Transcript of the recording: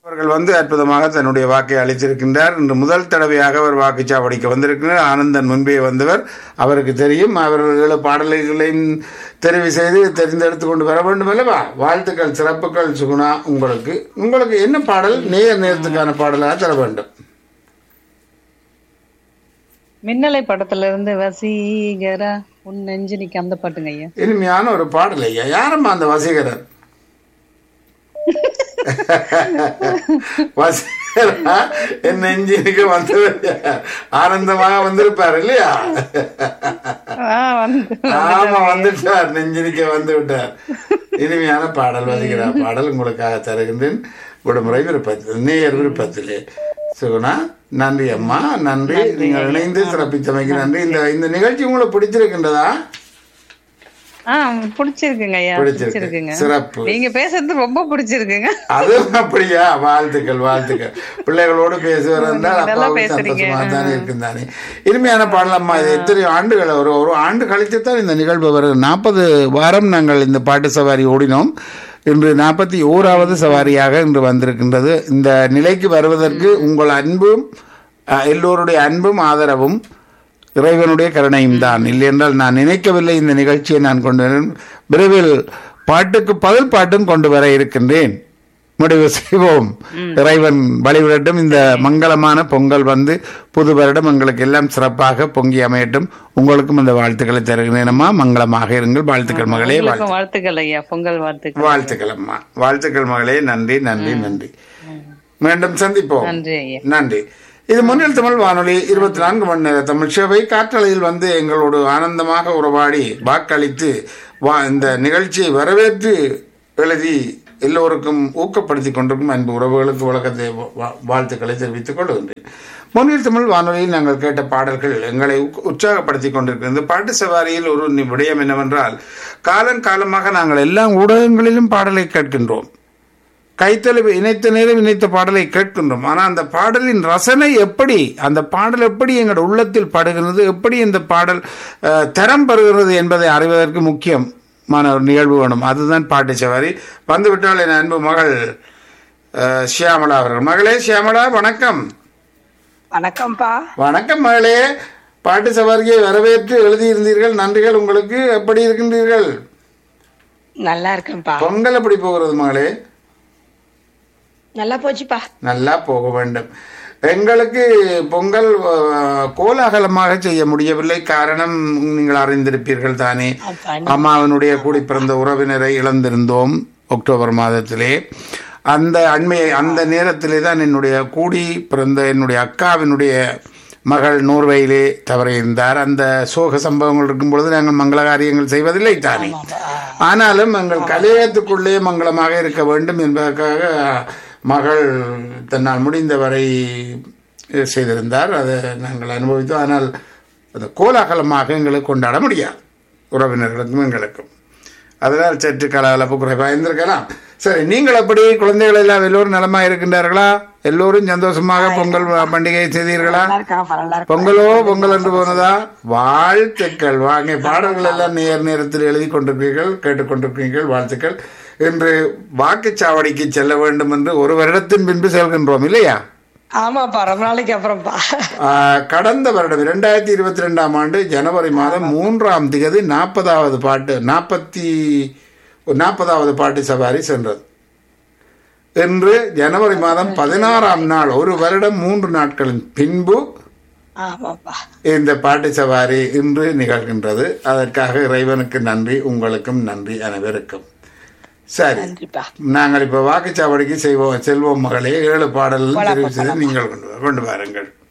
அவர்கள் வந்து அற்புதமாக தன்னுடைய வாக்கை அளித்திருக்கின்றார் இன்று முதல் தடவையாக அவர் வாக்குச்சாவடிக்கு வந்திருக்கிறார் ஆனந்தன் முன்பே வந்தவர் அவருக்கு தெரியும் அவர்கள் பாடல்களையும் தெரிவு செய்து தெரிந்தெடுத்து கொண்டு வர வேண்டும் அல்லவா வாழ்த்துக்கள் சிறப்புகள் சுகுணா உங்களுக்கு உங்களுக்கு என்ன பாடல் நேர் நேரத்துக்கான பாடலாக தர வேண்டும் மின்னலை படத்துல இருந்து வசீகரா உன் நெஞ்சு நிக்க அந்த பாட்டுங்க ஐயா இனிமையான ஒரு பாடல் ஐயா யாரம்மா அந்த வசீகரர் வசீகரா என் நெஞ்சினுக்கு வந்தவர் யார்? ஆனந்தமாக வந்திருப்பார் இல்லையா ஆ, வந்து ஆமா வந்துட்டார் நெஞ்சினிக்க வந்து விட்டார் இனிமையான பாடல் வசீகரா பாடல் உங்களுக்காக தருகின்றேன் விடுமுறை விருப்பத்தில் நேயர் விருப்பத்திலே சுகுணா நன்றி அம்மா நன்றி நீங்கள் இணைந்து சிறப்பித்தமைக்கு நன்றி இந்த இந்த நிகழ்ச்சி உங்களுக்கு பிடிச்சிருக்கின்றதா ஆ பிடிச்சிருக்குங்க ஐயா பிடிச்சிருக்கு. பிடிச்சிருக்குங்க சிறப்பு. நீங்க பேசுறது ரொம்ப பிடிச்சிருக்குங்க அதுவும் அப்படியா வாழ்த்துக்கள் வாழ்த்துக்கள் பிள்ளைகளோடு பேசுவது என்றால் நல்லா அப்பாவுக்கு பேசுறீங்க. சந்தோஷமா தானே இருக்கும் தானே இனிமையான பாடலம்மா இது எத்தனை ஆண்டுகள் ஒரு ஒரு ஆண்டு கழித்து தான் இந்த நிகழ்வு வருது நாற்பது வாரம் நாங்கள் இந்த பாட்டு சவாரி ஓடினோம் இன்று நாற்பத்தி ஓராவது சவாரியாக இன்று வந்திருக்கின்றது இந்த நிலைக்கு வருவதற்கு உங்கள் அன்பும் அஹ், எல்லோருடைய அன்பும் ஆதரவும் இறைவனுடைய கருணையும் தான் இல்லை என்றால் நான் நினைக்கவில்லை இந்த நிகழ்ச்சியை நான் கொண்டு வரேன். விரைவில் பாட்டுக்கு பதில் பாட்டும் கொண்டு வர இருக்கின்றேன் முடிவு செய்வோம் இறைவன் வழிவிடட்டும் இந்த மங்களமான பொங்கல் வந்து புது வருடம் எங்களுக்கு எல்லாம் சிறப்பாக பொங்கி அமையட்டும் உங்களுக்கும் இந்த வாழ்த்துக்களை தருகிறேனம்மா மங்களமாக இருங்கள் வாழ்த்துக்கள் மகளே வாழ்த்து உங்களுக்கும் வாழ்த்துக்கள் ஐயா பொங்கல் வாழ்த்துக்கள் வாழ்த்துக்கள் அம்மா வாழ்த்துக்கள் மகளே நன்றி நன்றி நன்றி மீண்டும் சந்திப்போம் நன்றி ஐயா நன்றி இது முன்னில் தமிழ் வானொலி இருபத்தி நான்கு மணி நேர தமிழ் சேவை காற்றலையில் வந்து எங்களோடு ஆனந்தமாக உறவாடி வாக்களித்து வா இந்த நிகழ்ச்சியை வரவேற்று எழுதி எல்லோருக்கும் ஊக்கப்படுத்தி கொண்டிருக்கும் அன்பு உறவுகளுக்கு வழக்கத்தை வா- வாழ்த்துக்களை தெரிவித்துக் கொள்கின்றேன் முன்னில் தமிழ் வானொலியில் நாங்கள் கேட்ட பாடல்கள் எங்களை உக்- உற்சாகப்படுத்தி கொண்டிருக்கிறது பாட்டு சவாரியில் ஒரு நி- விடயம் என்னவென்றால் காலம் காலமாக நாங்கள் எல்லா ஊடகங்களிலும் பாடலை கேட்கின்றோம் கைத்தலை இணைத்த நேரம் இணைத்த பாடலை கேட்கின்றோம் ஆனால் அந்த பாடலின் ரசனை எப்படி அந்த பாடல் எப்படி எங்களோட உள்ளத்தில் படுகிறது எப்படி இந்த பாடல் அஹ், தரம் பெறுகிறது என்பதை அறிவதற்கு முக்கியமான ஒரு நிகழ்வு வேணும் அதுதான் பாட்டு சவாரி வந்துவிட்டால் என் அன்பு மகள் அஹ், ஷியாமளா அவர்கள் மகளே ஷியாமளா வணக்கம் வணக்கம்ப்பா வணக்கம் மகளே பாட்டு சவாரியை வரவேற்று எழுதியிருந்தீர்கள் நன்றிகள் உங்களுக்கு எப்படி இருக்கின்றீர்கள் நல்லா இருக்கேன்ப்பா பொங்கல் எப்படி போகிறது மகளே நல்லா போச்சுப்பா நல்லா போக வேண்டும் எங்களுக்கு பொங்கல் அஹ், கோலாகலமாக செய்ய முடியவில்லை காரணம் நீங்கள் அறிந்திருப்பீர்கள் தானே அப்பா, அம்மாவினுடைய கூடி பிறந்த உறவினரை இழந்திருந்தோம் அக்டோபர் மாதத்திலே அந்த அண்மையை அந்த நேரத்திலே தான் என்னுடைய கூடி பிறந்த என்னுடைய அக்காவினுடைய மகள் நோர்வையிலே தவறியிருந்தார் அந்த சோக சம்பவங்கள் இருக்கும் பொழுது நாங்கள் மங்கள காரியங்கள் செய்வதில்லை தானே ஆனாலும் எங்கள் கலையத்துக்குள்ளே மங்களமாக இருக்க வேண்டும் என்பதற்காக மகள் தன்னால் முடிந்தவரை செய்திருந்தார் அதை நாங்கள் அனுபவித்தோம் ஆனால் அது கோலாகலமாக எங்களுக்கு கொண்டாட முடியாது உறவினர்களுக்கும் எங்களுக்கும் அதனால் சற்று கலகலப்பு குறைவாக இருந்திருக்கலாம் சரி நீங்கள் அப்படி குழந்தைகள் எல்லாம் எல்லோரும் நலமா இருக்கின்றார்களா எல்லோரும் சந்தோஷமாக பொங்கல் பண்டிகை செய்தீர்களா நல்லா இருக்காப்பா நல்லா இருக்கா பொங்கலோ பொங்கல் என்று போனதா வாழ்த்துக்கள் வாங்க பாடல்கள் எல்லாம் நேர் நேரத்தில் எழுதி கொண்டிருப்பீர்கள் கேட்டுக்கொண்டிருப்பீர்கள் வாழ்த்துக்கள் இன்று வாக்குச்சாவடிக்கு செல்ல வேண்டும் என்று ஒரு வருடத்தின் பின்பு செல்கின்றோம் இல்லையா ஆமாப்பா ரொம்ப நாளைக்கு அப்புறம்ப்பா ஆஹ், கடந்த வருடம் இரண்டாயிரத்தி இருபத்தி ரெண்டாம் ஆண்டு ஜனவரி மாதம் மூன்றாம் திகதி நாற்பதாவது பாட்டு நாற்பத்தி நாற்பதாவது பாட்டு சவாரி சென்றது இன்று ஜனவரி மாதம் பதினாறாம் நாள் ஒரு வருடம் மூன்று நாட்களின் பின்பு ஆமாப்பா இந்த பாட்டு சவாரி இன்று நிகழ்கின்றது அதற்காக இறைவனுக்கு நன்றி உங்களுக்கும் நன்றி அனைவருக்கும் சரி நன்றிப்பா நாங்கள் இப்ப வாக்குச்சாவடிக்கு செய்வோம் செல்வோம் மகளே ஏழு பாடல்கள் தெரிவு செய்து நீங்கள் கொண்டு வா- கொண்டு வாருங்கள்